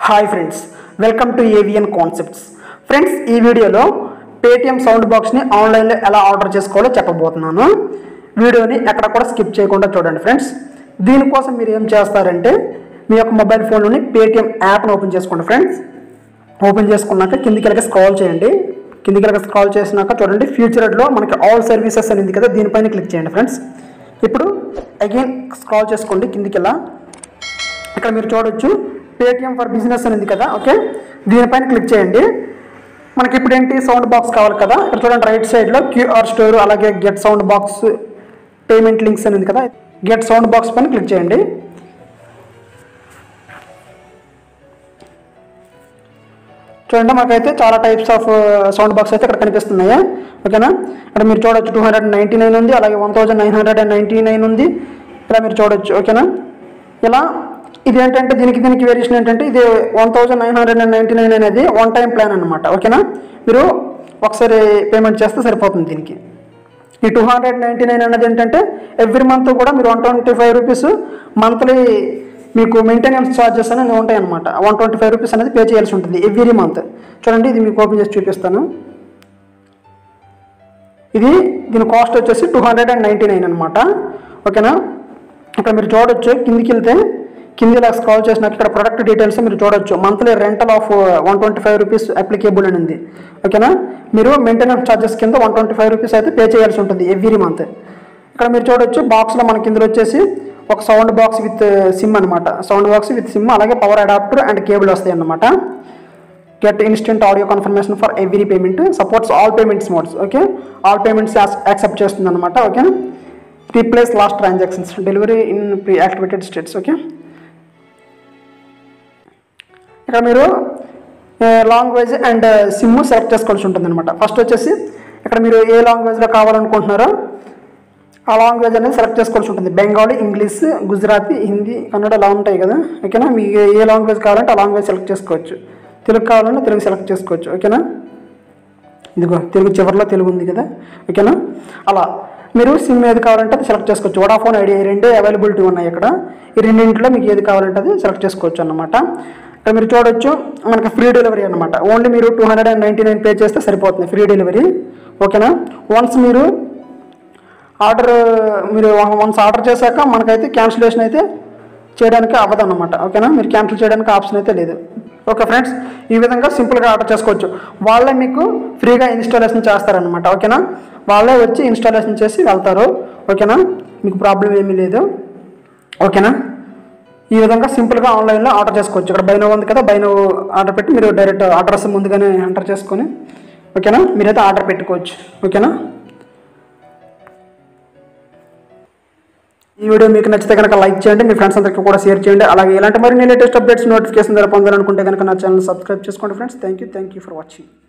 hi friends welcome to AVN concepts friends ఈ వీడియోలో Paytm sound బాక్స్ని ఆన్లైన్లో ఎలా ఆర్డర్ చేసుకోవాలో చెప్పబోతున్నాను వీడియోని ఎక్కడ కూడా స్కిప్ చేయకుండా చూడండి ఫ్రెండ్స్ దీనికోసం మీరు ఏం చేస్తారంటే మీ యొక్క మొబైల్ ఫోన్లోని పేటిఎం యాప్ను ఓపెన్ చేసుకోండి ఫ్రెండ్స్ ఓపెన్ చేసుకున్నాక కిందికి వెళ్ళక స్క్రాల్ చేయండి కిందికి వెళ్ళక స్క్రాల్ చేసినాక చూడండి ఫ్యూచర్లో మనకి ఆల్ సర్వీసెస్ అని ఉంది కదా దీనిపైన క్లిక్ చేయండి ఫ్రెండ్స్ ఇప్పుడు అగైన్ స్క్రాల్ చేసుకోండి కిందికి వెళ్ళా ఇక్కడ మీరు చూడొచ్చు పేటిఎం ఫర్ బిజినెస్ అని ఉంది కదా ఓకే దీనిపైన క్లిక్ చేయండి మనకి ఇప్పుడు ఏంటి సౌండ్ బాక్స్ కావాలి కదా ఇక్కడ చూడండి రైట్ సైడ్లో క్యూఆర్ స్టోర్ అలాగే get sound box payment links అని ఉంది కదా గెట్ సౌండ్ బాక్స్ పైన క్లిక్ చేయండి చూడండి మాకైతే చాలా టైప్స్ ఆఫ్ సౌండ్ బాక్స్ అయితే ఇక్కడ కనిపిస్తున్నాయి ఓకేనా ఇక్కడ మీరు చూడొచ్చు టూ హండ్రెడ్ నైంటీ నైన్ ఉంది అలాగే one thousand nine hundred and ninety nine ఉంది ఇలా మీరు చూడొచ్చు ఓకేనా ఇలా ఇది ఏంటంటే దీనికి దీనికి వేరియేషన్ ఏంటంటే ఇది one thousand nine hundred and ninety nine అనేది వన్ టైం ప్లాన్ అనమాట ఓకేనా మీరు ఒకసారి పేమెంట్ చేస్తే సరిపోతుంది దీనికి ఈ టూ హండ్రెడ్ నైంటీ నైన్ అనేది ఏంటంటే ఎవ్రీ మంత్ కూడా మీరు one twenty five rupees monthly మీకు మెయింటెనెన్స్ ఛార్జెస్ అనేది ఉంటాయి అనమాట వన్ ట్వంటీ ఫైవ్ రూపీస్ అనేది పే చేయాల్సి ఉంటుంది ఎవ్రీ మంత్ చూడండి ఇది మీకు ఓపెన్ చేసి చూపిస్తాను ఇది దీని కాస్ట్ వచ్చేసి two hundred and ninety nine అనమాట ఓకేనా ఇక్కడ మీరు చూడొచ్చు కిందికి వెళ్తే కింది ఇలా స్క్రాల్ చేసినాక ఇక్కడ ప్రొడక్ట్ డీటెయిల్స్ మీరు చూడొచ్చు monthly rental of one twenty five rupees applicable అని ఉంది ఓకేనా మీరు మెయింటెనెన్స్ ఛార్జెస్ కింద వన్ ట్వంటీ ఫైవ్ రూపీస్ అయితే పే చేయాల్సి ఉంటుంది ఎవ్రీ మంత్ ఇక్కడ మీరు చూడొచ్చు బాక్స్లో మనకి ఇందులో వచ్చేసి ఒక సౌండ్ బాక్స్ విత్ సిమ్ అనమాట సౌండ్ బాక్స్ విత్ సిమ్ అలాగే పవర్ అడాప్టర్ అండ్ కేబుల్ వస్తాయి అన్నమాట get instant audio confirmation for every payment supports all payments modes okay all payments accept చేస్తుంది అనమాట okay replace lost transactions delivery in pre activated states okay ఇక్కడ మీరు language and SIM select చేసుకోవాల్సి ఉంటుంది అనమాట first వచ్చేసి ఇక్కడ మీరు ఏ లాంగ్వేజ్లో కావాలనుకుంటున్నారో ఆ లాంగ్వేజ్ అనేది సెలెక్ట్ చేసుకోవాల్సి ఉంటుంది బెంగాలీ ఇంగ్లీష్ గుజరాతీ హిందీ కన్నడ ఇలా ఉంటాయి కదా ఓకేనా మీకు ఏ లాంగ్వేజ్ కావాలంటే ఆ లాంగ్వేజ్ సెలెక్ట్ చేసుకోవచ్చు తెలుగు కావాలంటే తెలుగు సెలెక్ట్ చేసుకోవచ్చు ఓకేనా ఇదిగో తెలుగు చివరిలో తెలుగు ఉంది కదా ఓకేనా అలా మీరు సిమ్ ఏది కావాలంటే అది సెలెక్ట్ చేసుకోవచ్చు వడాఫోన్ ఐడియా ఈ రెండే అవైలబిలిటీ ఉన్నాయి ఇక్కడ ఈ రెండింటిలో మీకు ఏది కావాలంటే అది సెలెక్ట్ చేసుకోవచ్చు అన్నమాట ఇక్కడ మీరు చూడొచ్చు మనకి ఫ్రీ డెలివరీ అనమాట ఓన్లీ మీరు two hundred and ninety nine pay చేస్తే సరిపోతుంది ఫ్రీ డెలివరీ ఓకేనా వన్స్ మీరు ఆర్డర్ మీరు వన్స్ ఆర్డర్ చేశాక మనకైతే క్యాన్సిలేషన్ అయితే చేయడానికి అవ్వదు అనమాట ఓకేనా మీరు క్యాన్సిల్ చేయడానికి ఆప్షన్ అయితే లేదు ఓకే ఫ్రెండ్స్ ఈ విధంగా సింపుల్గా ఆర్డర్ చేసుకోవచ్చు వాళ్ళే మీకు ఫ్రీగా ఇన్స్టాలేషన్ చేస్తారనమాట ఓకేనా వాళ్ళే వచ్చి ఇన్స్టాలేషన్ చేసి వెళ్తారు ఓకేనా మీకు ప్రాబ్లం ఏమీ లేదు ఓకేనా ఈ విధంగా సింపుల్గా ఆన్లైన్లో ఆర్డర్ చేసుకోవచ్చు ఇక్కడ బైనో ఉంది కదా బైనో ఆర్డర్ పెట్టి మీరు డైరెక్ట్ అడ్రస్ ముందుగానే ఎంటర్ చేసుకొని ఓకేనా మీరైతే ఆర్డర్ పెట్టుకోవచ్చు ఓకేనా ఈ వీడియో మీకు నచ్చితే కనుక లైక్ చేయండి మీ ఫ్రెండ్స్ అందరికీ కూడా షేర్ చేయండి అలాగే ఇలాంటి మరిన్ని లేటెస్ట్ అప్డేట్స్ నోటిఫికేషన్ ద్వారా పొందాలనుకుంటే కనుక నా ఛానల్ సబ్స్క్రైబ్ చేసుకోండి friends thank you thank you for watching